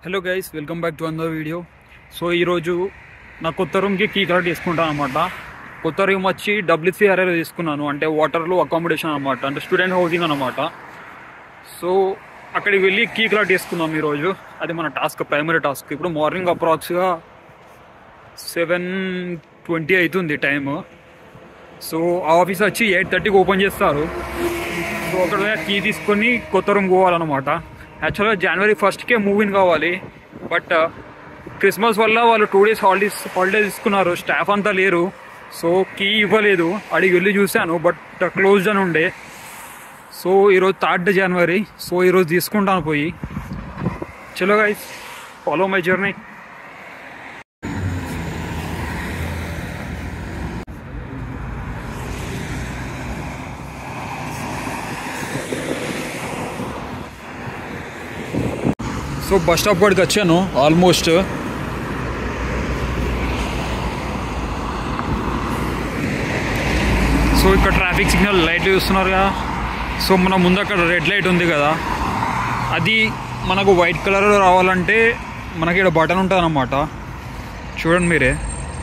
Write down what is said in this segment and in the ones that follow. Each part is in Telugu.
hello guys welcome back to another video so ఈరోజు నా కొత్త రూమ్కి కీ కలెక్ట్ చేసుకుంటాను అనమాట కొత్త రూమ్ వచ్చి డబ్ల్యూసీఆర్ఏలో తీసుకున్నాను అంటే వాటర్లో అకామిడేషన్ అనమాట అంటే స్టూడెంట్ హౌసింగ్ అనమాట సో అక్కడికి వెళ్ళి కీ కలెక్ట్ చేసుకున్నాం ఈరోజు అది మన టాస్క్ ప్రైమరీ టాస్క్ ఇప్పుడు మార్నింగ్ అప్రాక్స్గా సెవెన్ ట్వంటీ అవుతుంది టైము సో ఆ ఆఫీస్ వచ్చి ఎయిట్ థర్టీకి ఓపెన్ చేస్తారు సో అక్కడ కీ తీసుకొని కొత్త రూమ్ పోవాలన్నమాట యాక్చువల్గా జనవరి ఫస్ట్కే మూవింగ్ కావాలి బట్ క్రిస్మస్ వల్ల వాళ్ళు టూ డేస్ హాలిడేస్ హాలిడేస్ తీసుకున్నారు స్టాఫ్ అంతా లేరు సో కీ ఇవ్వలేదు అడిగి వెళ్ళి చూశాను బట్ క్లోజ్ అని ఉండే సో ఈరోజు థర్డ్ జనవరి సో ఈరోజు తీసుకుంటాను పోయి చలో guys follow my journey so bus stop కాడికి వచ్చాను ఆల్మోస్ట్ సో ఇక్కడ ట్రాఫిక్ సిగ్నల్ లైట్ చూస్తున్నారు కదా సో మన ముందు అక్కడ రెడ్ లైట్ ఉంది కదా అది మనకు వైట్ కలర్లో రావాలంటే మనకి ఇక్కడ బటన్ ఉంటుంది అన్నమాట చూడండి మీరే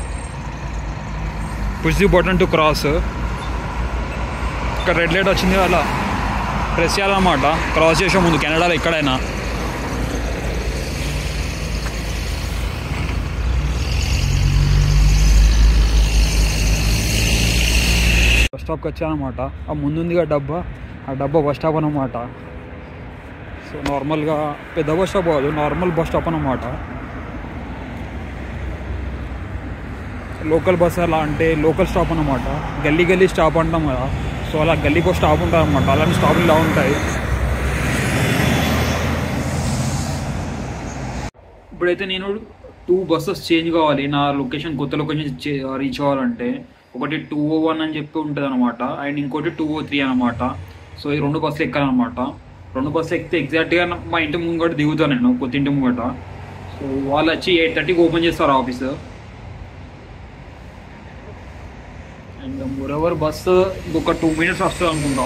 push the button to cross ఇక్కడ రెడ్ లైట్ వచ్చింది కదా అలా ప్రెస్ చేయాలన్నమాట క్రాస్ చేసే ముందు కెనడాలో ఎక్కడైనా బస్ స్టాప్కి వచ్చానమాట ఆ ముందుందిగా డబ్బా ఆ డబ్బా బస్ స్టాప్ అనమాట సో నార్మల్గా పెద్ద బస్ స్టాప్ కాదు నార్మల్ బస్ స్టాప్ అనమాట లోకల్ బస్ అలా అంటే లోకల్ స్టాప్ అనమాట గల్లీ గల్లీ స్టాప్ అంటాం కదా సో అలా గల్లీకో స్టాప్ ఉంటుంది అనమాట అలాంటి స్టాపులు ఇలా ఉంటాయి ఇప్పుడైతే నేను టూ బస్సెస్ చేంజ్ కావాలి నా లొకేషన్ కొత్త లొకేషన్ రీచ్ అవ్వాలంటే ఒకటి టూ ఓ వన్ అని చెప్పి ఉంటుంది అనమాట అండ్ ఇంకోటి టూ ఓ త్రీ అనమాట సో ఈ రెండు బస్సులు ఎక్కాలన్నమాట రెండు బస్సులు ఎక్కితే ఎగ్జాక్ట్గా మా ఇంటి ముంగట దిగుతాను నేను కొత్త ఇంటి ముంగట సో వాళ్ళు వచ్చి ఎయిట్ థర్టీకి ఓపెన్ చేస్తారు ఆఫీస్ అండ్ మోరవర్ బస్సు ఇంకొక టూ మినిట్స్ వస్తుంది అనుకుంటా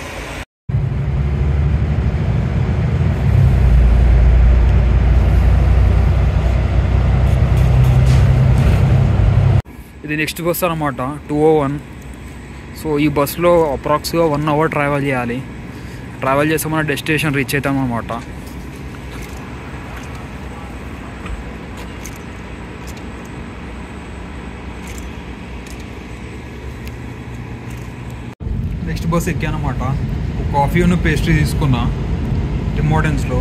ఇది నెక్స్ట్ బస్ అనమాట టూ ఓ వన్ సో ఈ బస్సులో అప్రాక్స్గా వన్ అవర్ ట్రావెల్ చేయాలి ట్రావెల్ చేస్తే మన డెస్టినేషన్ రీచ్ అవుతాం అనమాట నెక్స్ట్ బస్ ఎక్కానమాట ఒక కాఫీ ఉన్న పేస్ట్రీ తీసుకున్నా టిమోడెన్స్లో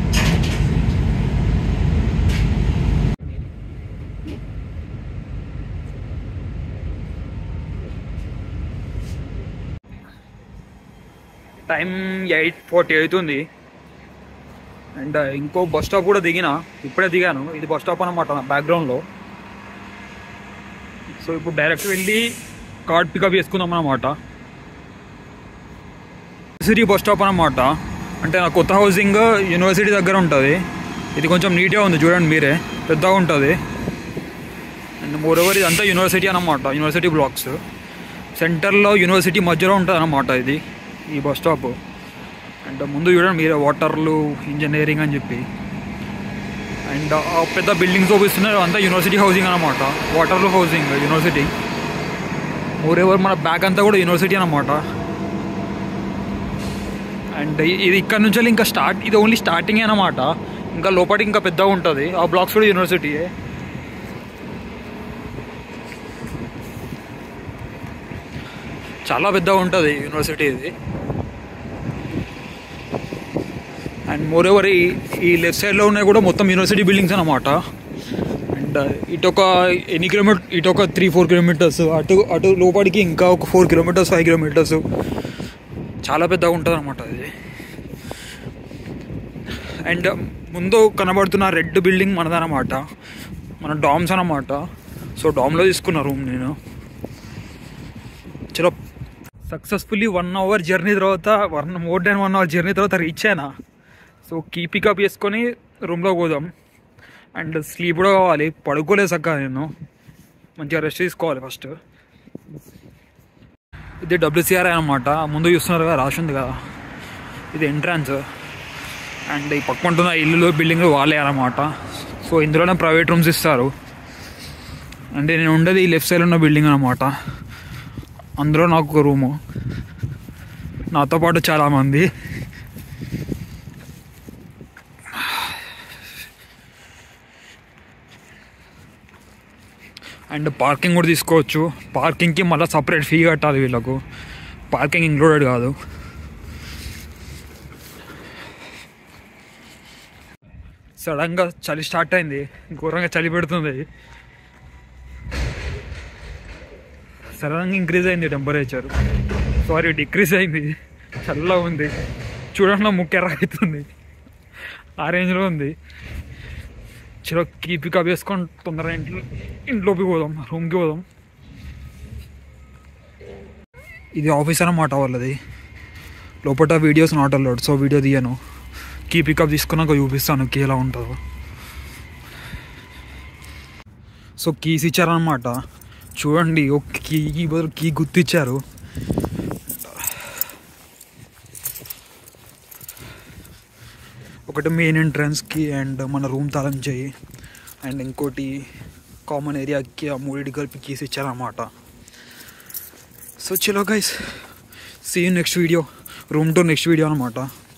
టైం ఎయిట్ ఫార్టీ అవుతుంది అండ్ ఇంకో బస్ స్టాప్ కూడా దిగిన ఇప్పుడే దిగాను ఇది బస్ స్టాప్ అనమాట నా బ్యాక్గ్రౌండ్లో సో ఇప్పుడు డైరెక్ట్ వెళ్ళి కార్డ్ పికప్ చేసుకుందాం అనమాట యూనివర్సిటీ బస్ స్టాప్ అనమాట అంటే నా కొత్త హౌసింగ్ యూనివర్సిటీ దగ్గర ఉంటుంది ఇది కొంచెం నీట్గా ఉంది చూడండి మీరే పెద్దగా ఉంటుంది అండ్ మోరోవర్ ఇదంతా యూనివర్సిటీ అనమాట యూనివర్సిటీ బ్లాక్స్ సెంటర్లో యూనివర్సిటీ మధ్యలో ఉంటుంది అనమాట ఇది ఈ బస్ స్టాప్ అండ్ ముందు చూడండి మీరే వాటర్లు ఇంజనీరింగ్ అని చెప్పి అండ్ ఆ పెద్ద బిల్డింగ్స్ చూపిస్తున్నారు అంతా యూనివర్సిటీ హౌసింగ్ అనమాట వాటర్లో హౌసింగ్ యూనివర్సిటీ మోరేవర్ మన బ్యాక్ అంతా కూడా యూనివర్సిటీ అనమాట అండ్ ఇది ఇక్కడ నుంచి ఇంకా స్టార్ట్ ఇది ఓన్లీ స్టార్టింగ్ అనమాట ఇంకా లోపలికి ఇంకా పెద్దగా ఉంటుంది ఆ బ్లాక్స్ కూడా యూనివర్సిటీయే చాలా పెద్దగా ఉంటుంది యూనివర్సిటీ ఇది అండ్ మోర్ ఓవర్ ఈ ఈ లెఫ్ట్ సైడ్లో ఉన్నాయి కూడా మొత్తం యూనివర్సిటీ బిల్డింగ్స్ అనమాట అండ్ ఇటు ఒక ఎన్ని కిలోమీటర్ ఇటు ఒక త్రీ ఫోర్ కిలోమీటర్స్ అటు అటు లోపలికి ఇంకా ఒక ఫోర్ కిలోమీటర్స్ ఫైవ్ కిలోమీటర్స్ చాలా పెద్దగా ఉంటుంది అనమాట ఇది అండ్ ముందు కనబడుతున్న రెడ్ బిల్డింగ్ మనదనమాట మన డామ్స్ అనమాట సో డామ్లో తీసుకున్న రూమ్ నేను చలో సక్సెస్ఫుల్లీ వన్ అవర్ జర్నీ తర్వాత one more then one hour journey తర్వాత రీచ్ అయినా సో కీ పికప్ చేసుకొని రూమ్లో పోదాం అండ్ స్లీప్ కూడా కావాలి పడుకోలేదు చక్కగా నేను మంచిగా రెస్ట్ తీసుకోవాలి ఫస్ట్ ఇది డబ్ల్యూసీఆర్ అనమాట ముందు చూస్తున్నారు కదా రాసి ఉంది కదా ఇది ఎంట్రన్స్ అండ్ ఈ పక్కన ఇల్లు బిల్డింగ్ వాళ్ళే అన్నమాట సో ఇందులోనే ప్రైవేట్ రూమ్స్ ఇస్తారు అంటే నేను ఉండేది ఈ లెఫ్ట్ సైడ్ ఉన్న బిల్డింగ్ అనమాట అందులో నాకు ఒక రూము నాతో పాటు చాలామంది అండ్ పార్కింగ్ కూడా తీసుకోవచ్చు పార్కింగ్కి మళ్ళీ సపరేట్ ఫీ కట్టాలి వీళ్ళకు పార్కింగ్ ఇంక్లూడెడ్ కాదు సడన్గా చలి స్టార్ట్ అయింది ఘోరంగా చలి పెడుతుంది సడన్గా ఇంక్రీజ్ అయింది టెంపరేచర్ సారీ డిక్రీజ్ అయింది చల్లగా ఉంది చూడండి నా ముక్కు ఎర్ర అవుతుంది ఆ రేంజ్లో ఉంది చలో కీ పికప్ చేసుకొని తొందరగా ఇంట్లో ఇంట్లోకి పోదాం రూమ్కి పోదాం ఇది ఆఫీస్ అన్నమాట వాళ్ళది లోపల videos not allowed so video తీయను కీ పికప్ తీసుకున్నాక చూపిస్తాను కీ ఎలా ఉంటుందో సో కీస్ ఇచ్చారనమాట చూడండి ఒక కీ బదులు కీ గుర్తిచ్చారు ఒకటి మెయిన్ ఎంట్రన్స్కి అండ్ మన రూమ్ తాళం చేయి అండ్ ఇంకోటి కామన్ ఏరియాకి ఆ మూడింటి కలిపి కీస్ ఇచ్చారన్నమాట సో చలో guys see next video room to next video అనమాట